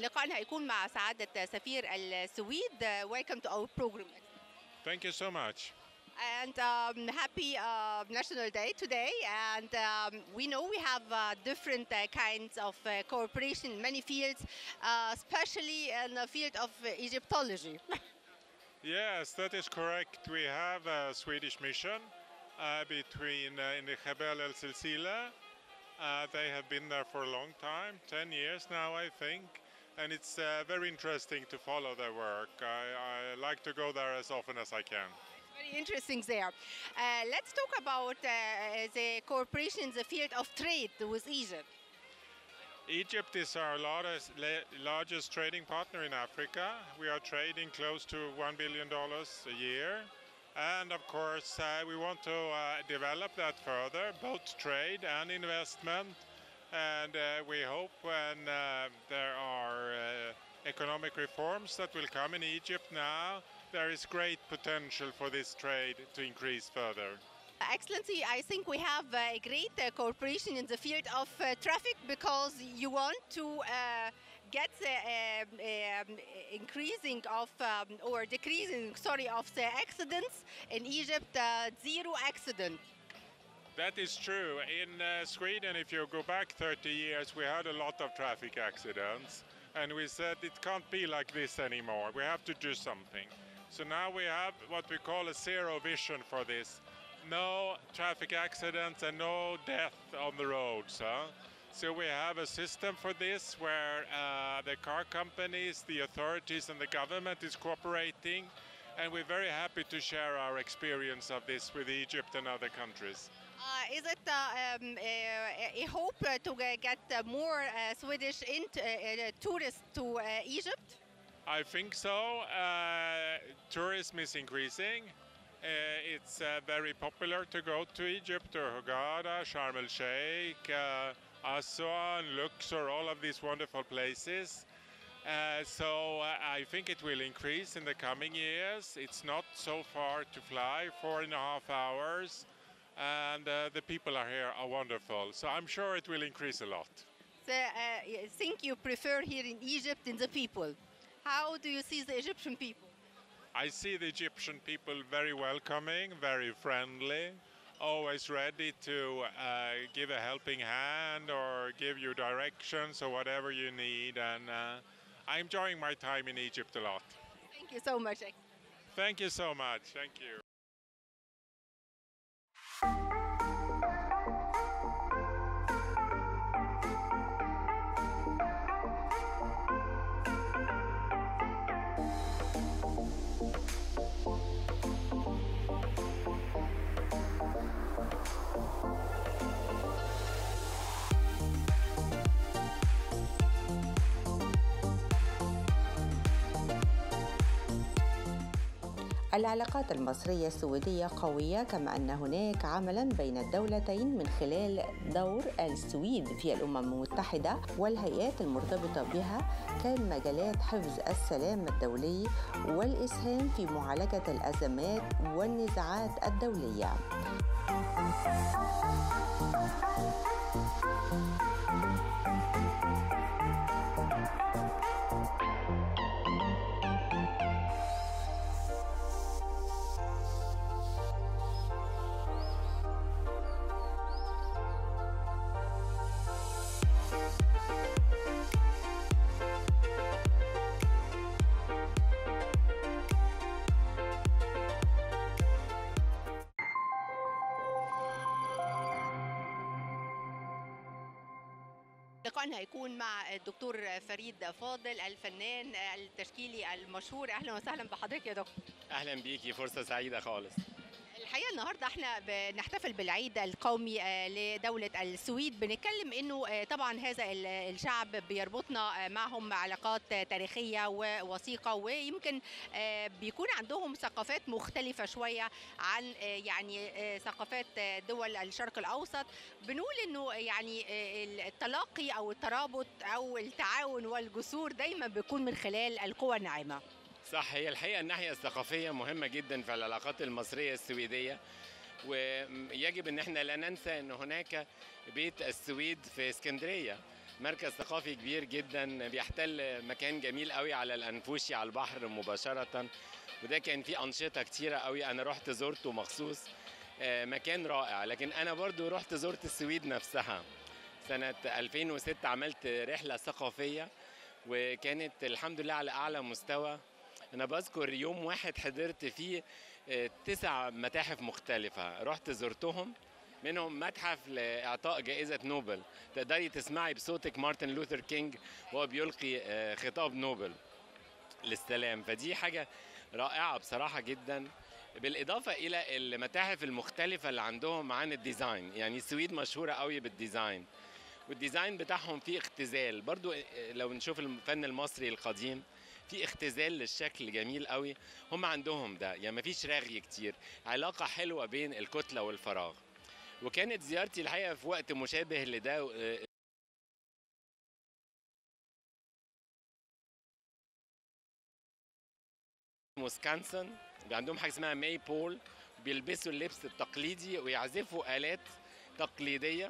لقائنا هيكون مع سعادة سفير السويد. Welcome to our program. Thank you so much. And um, happy uh, National Day today. And um, we know we have uh, different uh, kinds of uh, cooperation in many fields, uh, especially in the field of uh, Egyptology. Yes, that is correct. We have a Swedish mission uh, between uh, in the Jebel El Silsila. Uh, they have been there for a long time, 10 years now, I think. And it's uh, very interesting to follow their work. I, I like to go there as often as I can. Very interesting there. Uh, let's talk about uh, the cooperation in the field of trade with Egypt. Egypt is our largest, la- largest trading partner in Africa. We are trading close to $1 billion a year. And of course, uh, we want to uh, develop that further, both trade and investment. And uh, we hope when uh, there are uh, economic reforms that will come in Egypt now, there is great potential for this trade to increase further. Excellency, I think we have a great uh, cooperation in the field of uh, traffic because you want to uh, get the um, um, increasing of um, or decreasing, sorry, of the accidents in Egypt, uh, zero accident. That is true. In uh, Sweden, if you go back 30 years, we had a lot of traffic accidents, and we said it can't be like this anymore. We have to do something. So now we have what we call a zero vision for this. No traffic accidents and no death on the roads. Huh? So we have a system for this where uh, the car companies, the authorities, and the government is cooperating, and we're very happy to share our experience of this with Egypt and other countries. Uh, is it uh, um, uh, a hope uh, to uh, get uh, more uh, Swedish int- uh, uh, tourists to uh, Egypt? I think so. Uh, tourism is increasing. Uh, it's uh, very popular to go to Egypt or Hurghada, Sharm el Sheikh, uh, Aswan, Luxor, all of these wonderful places. Uh, so uh, I think it will increase in the coming years. It's not so far to fly, four and a half hours, and uh, the people are here are wonderful. So I'm sure it will increase a lot. The uh, thing you prefer here in Egypt in the people. How do you see the Egyptian people? I see the Egyptian people very welcoming, very friendly, always ready to uh, give a helping hand or give you directions or whatever you need. And uh, I'm enjoying my time in Egypt a lot. Thank you so much. Thank you so much. Thank you. العلاقات المصرية السويدية قوية كما أن هناك عملا بين الدولتين من خلال دور السويد في الأمم المتحدة والهيئات المرتبطة بها كان مجالات حفظ السلام الدولي والإسهام في معالجة الأزمات والنزاعات الدولية لقائنا هيكون مع الدكتور فريد فاضل الفنان التشكيلي المشهور اهلا وسهلا بحضرتك يا دكتور اهلا بيكي فرصه سعيده خالص الحقيقه النهارده احنا بنحتفل بالعيد القومي آه، لدوله السويد بنتكلم انه آه، طبعا هذا ال- الشعب بيربطنا آه، معهم علاقات آه، تاريخيه ووثيقه ويمكن آه، بيكون عندهم ثقافات مختلفه شويه عن آه، يعني آه، ثقافات آه، دول الشرق الاوسط بنقول انه يعني آه، التلاقي او الترابط او التعاون والجسور دايما بيكون من خلال القوى الناعمه صح هي الحقيقه الناحيه الثقافيه مهمه جدا في العلاقات المصريه السويديه ويجب ان احنا لا ننسى ان هناك بيت السويد في اسكندريه مركز ثقافي كبير جدا بيحتل مكان جميل قوي على الانفوشي على البحر مباشره وده كان فيه انشطه كتيره قوي انا رحت زرته مخصوص آه، مكان رائع لكن انا برضو رحت زرت السويد نفسها سنه 2006 عملت رحله ثقافيه وكانت الحمد لله على اعلى مستوى انا بذكر يوم واحد حضرت فيه آه، تسع متاحف مختلفه رحت زرتهم منهم متحف لاعطاء جائزه نوبل تقدري تسمعي بصوتك مارتن لوثر كينج وهو بيلقي آه، خطاب نوبل للسلام فدي حاجه رائعه بصراحه جدا بالاضافه الى المتاحف المختلفه اللي عندهم عن الديزاين يعني السويد مشهوره قوي بالديزاين والديزاين بتاعهم فيه اختزال برضو آه، لو نشوف الفن المصري القديم في اختزال للشكل جميل قوي هم عندهم ده يعني مفيش رغي كتير علاقه حلوه بين الكتله والفراغ وكانت زيارتي الحقيقه في وقت مشابه لده آه، ويسكونسن عندهم حاجه اسمها ماي بول بيلبسوا اللبس التقليدي ويعزفوا آلات تقليدية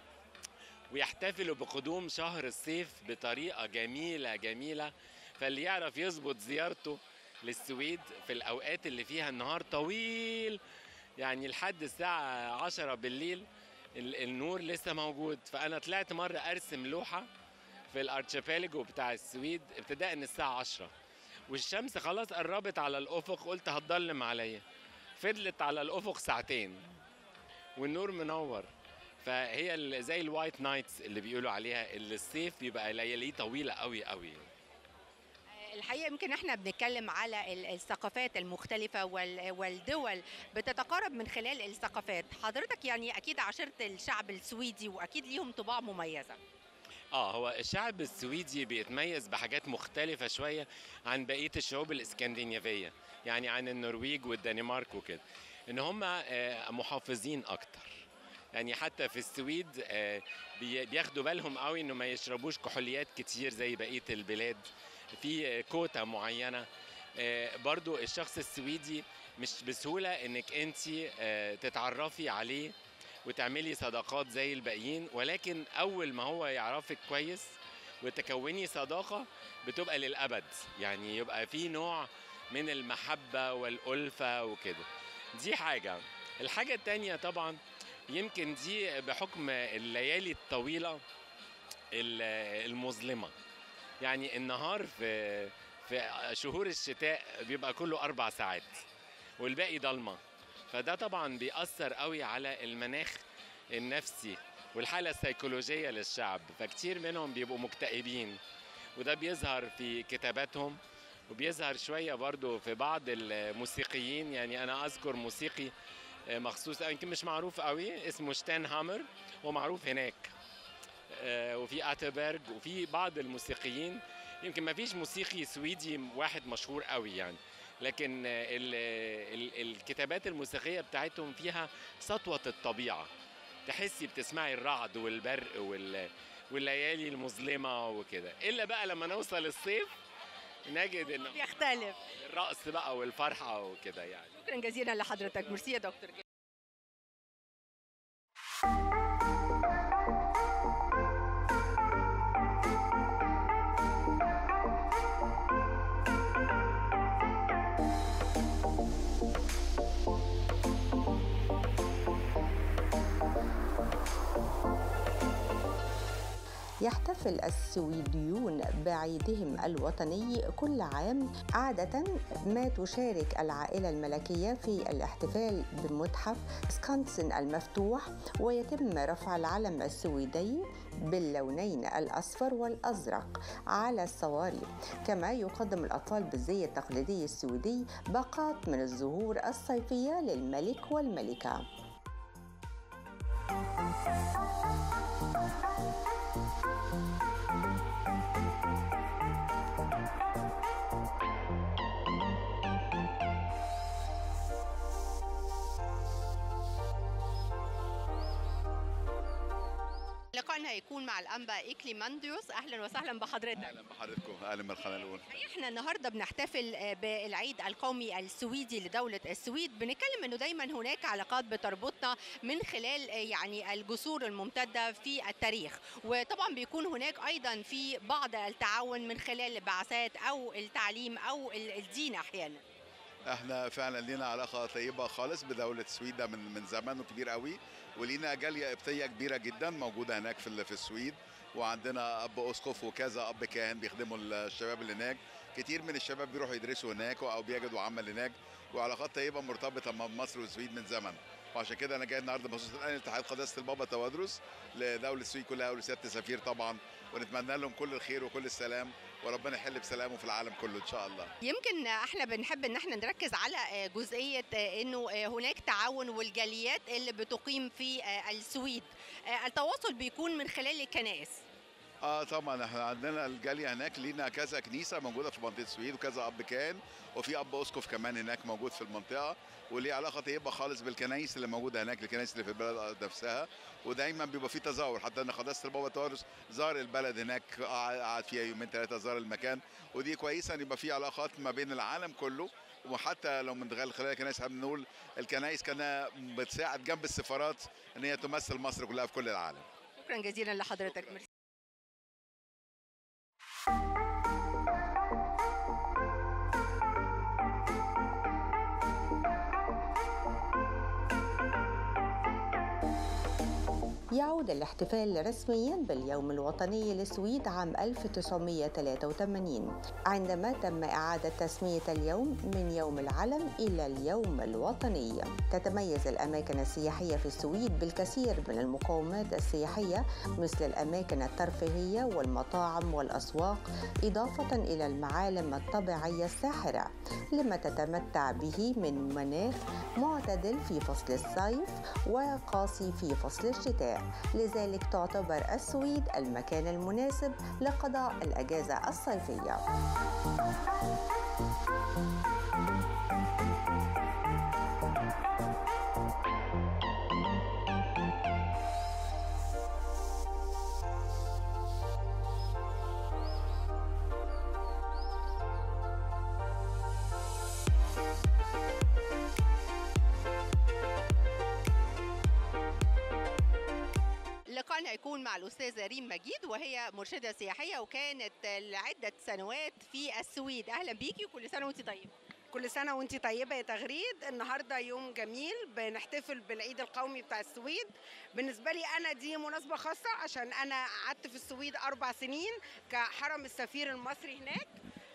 ويحتفلوا بقدوم شهر الصيف بطريقة جميلة جميلة فاللي يعرف يظبط زيارته للسويد في الأوقات اللي فيها النهار طويل يعني لحد الساعة عشرة بالليل ال- النور لسه موجود فأنا طلعت مرة أرسم لوحة في الارشيبيلاجو بتاع السويد ابتداء من الساعة 10 والشمس خلاص قربت على الأفق قلت هتضلم عليا فضلت على الأفق ساعتين والنور منور فهي ال- زي الوايت نايتس اللي بيقولوا عليها اللي الصيف بيبقى لياليه طويلة قوي قوي الحقيقه يمكن احنا بنتكلم على ال- الثقافات المختلفه وال- والدول بتتقارب من خلال الثقافات حضرتك يعني اكيد عاشرت الشعب السويدي واكيد ليهم طباع مميزه اه هو الشعب السويدي بيتميز بحاجات مختلفة شوية عن بقية الشعوب الاسكندنافية يعني عن النرويج والدنمارك وكده ان هم آه، محافظين اكتر يعني حتى في السويد آه، بي- بياخدوا بالهم قوي انه ما يشربوش كحوليات كتير زي بقية البلاد في آه، كوتا معينة آه، برضو الشخص السويدي مش بسهولة انك انت تتعرفي عليه وتعملي صداقات زي الباقيين ولكن اول ما هو يعرفك كويس وتكوني صداقه بتبقى للابد يعني يبقى في نوع من المحبه والالفه وكده دي حاجه الحاجه التانية طبعا يمكن دي بحكم الليالي الطويله ال- المظلمه يعني النهار في في شهور الشتاء بيبقى كله اربع ساعات والباقي ضلمه فده طبعا بيأثر قوي على المناخ النفسي والحالة السيكولوجية للشعب فكتير منهم بيبقوا مكتئبين وده بيظهر في كتاباتهم وبيظهر شوية برضو في بعض الموسيقيين يعني أنا أذكر موسيقي آه، مخصوص أو يمكن مش معروف قوي اسمه شتان هامر ومعروف هناك آه، وفي اتربرج وفي بعض الموسيقيين يمكن ما فيش موسيقي سويدي واحد مشهور قوي يعني لكن ال ال الكتابات الموسيقيه بتاعتهم فيها سطوه الطبيعه تحسي بتسمعي الرعد والبرق وال والليالي المظلمه وكده الا بقى لما نوصل الصيف نجد ان بيختلف الرقص بقى والفرحه وكده يعني شكرا جزيلا لحضرتك ميرسي يا دكتور يحتفل السويديون بعيدهم الوطني كل عام عادة ما تشارك العائلة الملكية في الاحتفال بمتحف سكانسن المفتوح ويتم رفع العلم السويدي باللونين الأصفر والأزرق على الصواري كما يقدم الأطفال بالزي التقليدي السويدي باقات من الزهور الصيفية للملك والملكة لقائنا هيكون مع الانبا ايكليمانديوس اهلا وسهلا بحضرتك اهلا بحضرتكم اهلا من القناه الاولى احنا النهارده بنحتفل آه، بالعيد القومي السويدي لدوله السويد بنتكلم انه دايما هناك علاقات بتربطنا من خلال آه، يعني الجسور الممتده في التاريخ وطبعا بيكون هناك ايضا في بعض التعاون من خلال البعثات او التعليم او ال- الدين احيانا احنا فعلا لينا علاقه طيبه خالص بدوله السويد ده من من زمان وكبير قوي ولينا جاليه قبطيه كبيره جدا موجوده هناك في ال- في السويد وعندنا اب اسقف وكذا اب كاهن بيخدموا الشباب اللي هناك كتير من الشباب بيروحوا يدرسوا هناك او بيجدوا عمل هناك وعلاقات طيبه مرتبطه مع مصر والسويد من زمن وعشان كده انا جاي النهارده مخصوص الان اتحاد قداسه البابا توادرس لدوله السويد كلها ولسياده السفير طبعا ونتمنى لهم كل الخير وكل السلام وربنا يحل بسلامه في العالم كله ان شاء الله يمكن احنا بنحب ان احنا نركز على آه، جزئيه آه، انه آه، هناك تعاون والجاليات اللي بتقيم في آه، السويد آه، التواصل بيكون من خلال الكنائس اه طبعا احنا عندنا الجاليه هناك لينا كذا كنيسه موجوده في منطقه السويد وكذا اب كان وفي اب اسقف كمان هناك موجود في المنطقه وليه علاقه طيبه خالص بالكنايس اللي موجوده هناك الكنايس اللي في البلد نفسها ودايما بيبقى في تزاور حتى ان قداسه البابا توارث زار البلد هناك قعد قعد فيها يومين ثلاثه زار المكان ودي كويسه ان يبقى في علاقات ما بين العالم كله وحتى لو من خلال خلال الكنائس احنا بنقول الكنائس كانها بتساعد جنب السفارات ان هي تمثل مصر كلها في كل العالم شكرا جزيلا لحضرتك ميرسي. يعود الاحتفال رسميا باليوم الوطني للسويد عام 1983 عندما تم إعادة تسمية اليوم من يوم العلم إلى اليوم الوطني تتميز الأماكن السياحية في السويد بالكثير من المقومات السياحية مثل الأماكن الترفيهية والمطاعم والأسواق إضافة إلى المعالم الطبيعية الساحرة لما تتمتع به من مناخ معتدل في فصل الصيف وقاسي في فصل الشتاء لذلك تعتبر السويد المكان المناسب لقضاء الأجازة الصيفية لقاءنا هيكون مع الأستاذة ريم مجيد وهي مرشدة سياحية وكانت لعدة سنوات في السويد أهلا بيكي وكل سنة وأنت طيبة كل سنة وانت طيبة يا تغريد النهاردة يوم جميل بنحتفل بالعيد القومي بتاع السويد بالنسبة لي أنا دي مناسبة خاصة عشان أنا قعدت في السويد أربع سنين كحرم السفير المصري هناك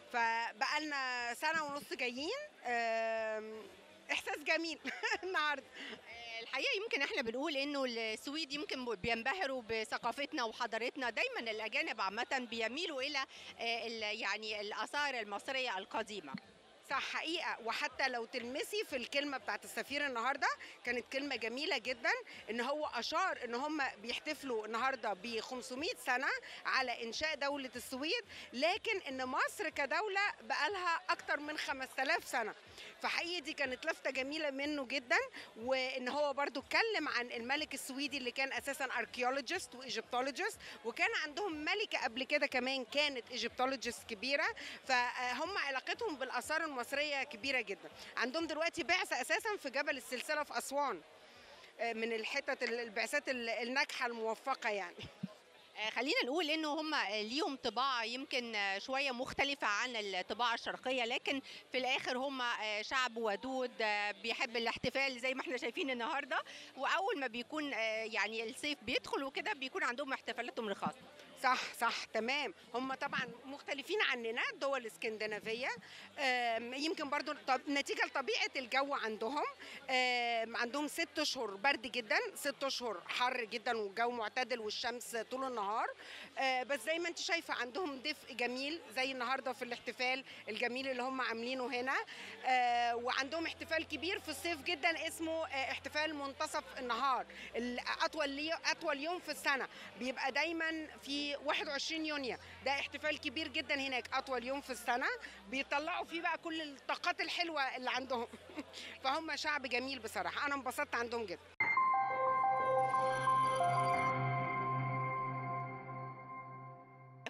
فبقالنا سنة ونص جايين أم، إحساس جميل النهاردة آه، الحقيقة يمكن احنا بنقول انه السويد يمكن بينبهروا بثقافتنا وحضارتنا دايما الأجانب عامة بيميلوا إلى آه، ال- يعني الآثار المصرية القديمة صح حقيقة وحتى لو تلمسي في الكلمة بتاعت السفير النهاردة كانت كلمة جميلة جدا ان هو اشار ان هم بيحتفلوا النهاردة ب 500 سنة على انشاء دولة السويد لكن ان مصر كدولة بقالها اكتر من 5000 سنة فحقيقي دي كانت لفتة جميلة منه جدا وان هو برضو اتكلم عن الملك السويدي اللي كان اساسا اركيولوجيست وايجيبتولوجيست وكان عندهم ملكة قبل كده كمان كانت ايجيبتولوجيست كبيرة فهم علاقتهم بالاثار المصريه كبيره جدا عندهم دلوقتي بعثه اساسا في جبل السلسله في اسوان آه، من الحتت ال- البعثات ال- الناجحه الموفقه يعني آه، خلينا نقول انه هم ليهم طباع يمكن آه، شويه مختلفه عن الطباع الشرقيه لكن في الاخر هم آه، شعب ودود آه، بيحب الاحتفال زي ما احنا شايفين النهارده واول ما بيكون آه، يعني الصيف بيدخل وكده بيكون عندهم احتفالاتهم الخاصه صح صح تمام هم طبعا مختلفين عننا الدول الاسكندنافيه آم، يمكن برضو طب نتيجه لطبيعه الجو عندهم آم، عندهم ست اشهر برد جدا ست اشهر حر جدا والجو معتدل والشمس طول النهار آه، بس زي ما انت شايفه عندهم دفء جميل زي النهارده في الاحتفال الجميل اللي هم عاملينه هنا آه، وعندهم احتفال كبير في الصيف جدا اسمه آه، احتفال منتصف النهار ال- اطول لي- اطول يوم في السنه بيبقى دايما في 21 يونيو ده احتفال كبير جدا هناك اطول يوم في السنه بيطلعوا فيه بقى كل الطاقات الحلوه اللي عندهم فهم شعب جميل بصراحه انا انبسطت عندهم جدا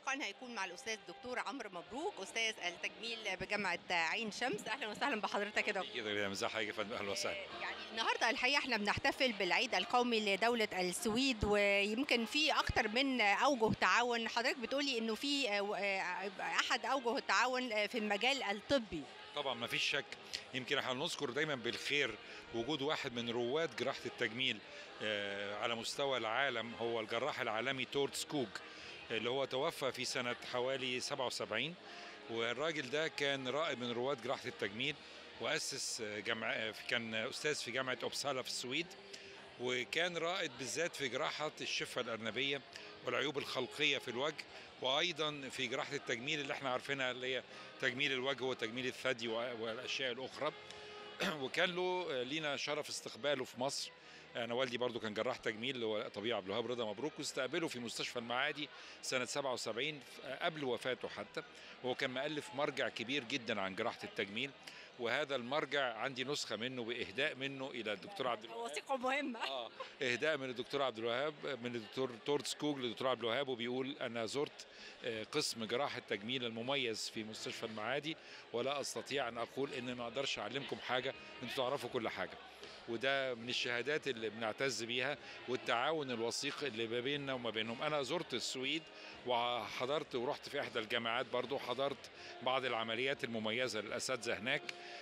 لقائنا هيكون مع الاستاذ الدكتور عمرو مبروك استاذ التجميل بجامعه عين شمس اهلا وسهلا بحضرتك يا دكتور كده يا مزاح حاجه فندم اهلا وسهلا يعني النهارده الحقيقه احنا بنحتفل بالعيد القومي لدوله السويد ويمكن في اكتر من اوجه تعاون حضرتك بتقولي انه في آه، آه، احد اوجه التعاون آه، في المجال الطبي طبعا ما فيش شك يمكن احنا نذكر دايما بالخير وجود واحد من رواد جراحه التجميل آه، على مستوى العالم هو الجراح العالمي تورت سكوج اللي هو توفى في سنه حوالي 77 والراجل ده كان رائد من رواد جراحه التجميل واسس آه، جامعه آه، كان استاذ في جامعه اوبسالا في السويد وكان رائد بالذات في جراحه الشفه الارنبيه والعيوب الخلقيه في الوجه وايضا في جراحه التجميل اللي احنا عارفينها اللي هي تجميل الوجه وتجميل الثدي و- والاشياء الاخرى وكان له لينا شرف استقباله في مصر انا والدي برضو كان جراح تجميل اللي هو طبيب عبد الوهاب رضا مبروك واستقبله في مستشفى المعادي سنه 77 قبل وفاته حتى هو كان مؤلف مرجع كبير جدا عن جراحه التجميل وهذا المرجع عندي نسخه منه باهداء منه الى الدكتور عبد الوهاب وثيقه مهمه اه اهداء من الدكتور عبد الوهاب من الدكتور تورت سكوج للدكتور عبد الوهاب وبيقول انا زرت آه، قسم جراحه تجميل المميز في مستشفى المعادي ولا استطيع ان اقول ان ما اقدرش اعلمكم حاجه انتوا تعرفوا كل حاجه وده من الشهادات اللي بنعتز بيها والتعاون الوثيق اللي ما بيننا وما بينهم انا زرت السويد وحضرت ورحت في احدى الجامعات برضو حضرت بعض العمليات المميزه للاساتذه هناك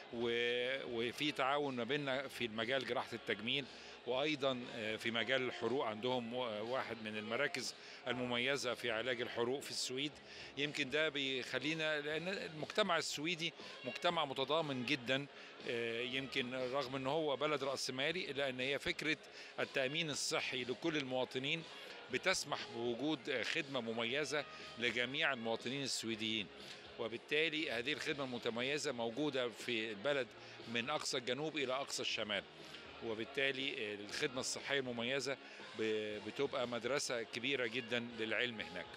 و- وفي تعاون ما بيننا في المجال جراحه التجميل وايضا آه، في مجال الحروق عندهم و- واحد من المراكز المميزه في علاج الحروق في السويد يمكن ده بيخلينا لان المجتمع السويدي مجتمع متضامن جدا آه، يمكن رغم ان هو بلد راسمالي الا ان هي فكره التامين الصحي لكل المواطنين بتسمح بوجود آه، خدمه مميزه لجميع المواطنين السويديين وبالتالي هذه الخدمه المتميزه موجوده في البلد من اقصى الجنوب الى اقصى الشمال وبالتالي الخدمه الصحيه المميزه ب- بتبقى مدرسه كبيره جدا للعلم هناك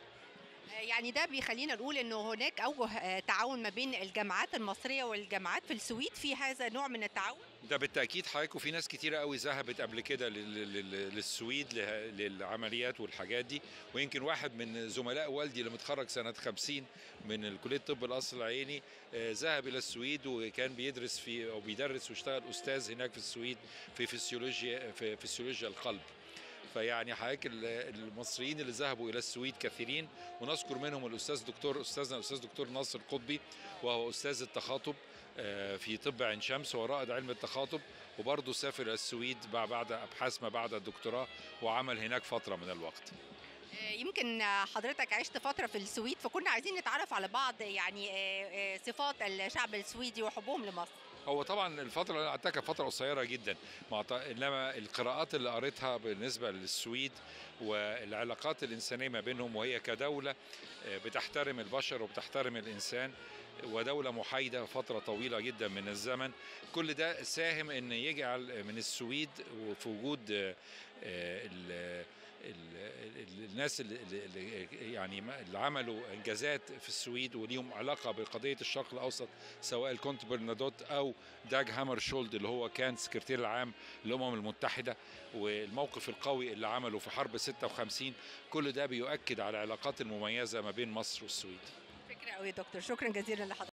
يعني ده بيخلينا نقول انه هناك اوجه آه، تعاون ما بين الجامعات المصريه والجامعات في السويد في هذا نوع من التعاون ده بالتاكيد حضرتك وفي ناس كتيره قوي ذهبت قبل كده لل- لل- للسويد له- للعمليات والحاجات دي ويمكن واحد من زملاء والدي اللي متخرج سنه 50 من كليه طب القصر العيني آه، ذهب الى السويد وكان بيدرس في او بيدرس واشتغل استاذ هناك في السويد في فسيولوجيا في فسيولوجيا القلب فيعني حضرتك ال- المصريين اللي ذهبوا الى السويد كثيرين ونذكر منهم الاستاذ دكتور استاذنا الاستاذ دكتور ناصر قطبي وهو استاذ التخاطب آه، في طب عين شمس ورائد علم التخاطب وبرضه سافر الى السويد بع- بعد ابحاث ما بعد الدكتوراه وعمل هناك فتره من الوقت آه، يمكن آه، حضرتك عشت فتره في السويد فكنا عايزين نتعرف على بعض يعني آه، آه، صفات الشعب السويدي وحبهم لمصر هو طبعا الفترة اللي أنا قعدتها كانت فترة قصيرة جدا مع ط- انما القراءات اللي قريتها بالنسبة للسويد والعلاقات الإنسانية ما بينهم وهي كدولة آه، بتحترم البشر وبتحترم الإنسان ودولة محايدة فترة طويلة جدا من الزمن كل ده ساهم ان يجعل من السويد وفي وجود آه، آه، ال- ال- ال- الناس اللي اللي- يعني ما- اللي عملوا انجازات في السويد وليهم علاقه بقضيه الشرق الاوسط سواء الكونت برنادوت او داج هامر شولد اللي هو كان سكرتير العام للامم المتحده والموقف القوي اللي عمله في حرب 56 كل ده بيؤكد على العلاقات المميزه ما بين مصر والسويد فكره قوي يا دكتور شكرا جزيلا لحضرتك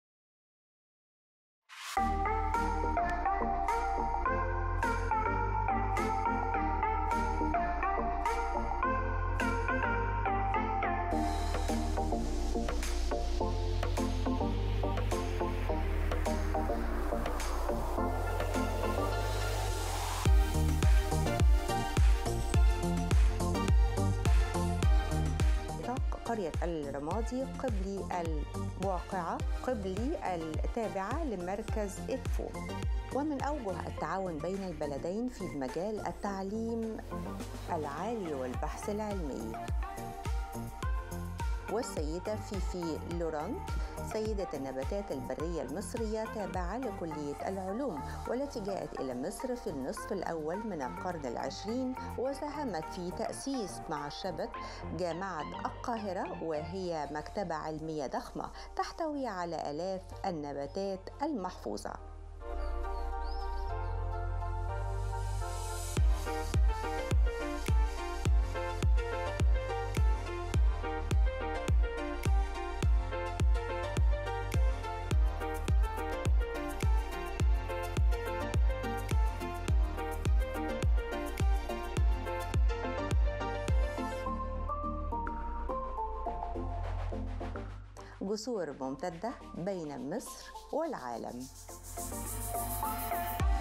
نطاق قرية الرمادي قبلي الواقعة قبلي التابعة لمركز إدفو ومن أوجه التعاون بين البلدين في مجال التعليم العالي والبحث العلمي والسيدة فيفي لورانت سيدة النباتات البرية المصرية تابعة لكلية العلوم والتي جاءت إلى مصر في النصف الأول من القرن العشرين وساهمت في تأسيس مع الشبك جامعة القاهرة وهي مكتبة علمية ضخمة تحتوي على آلاف النباتات المحفوظة جسور ممتدة بين مصر والعالم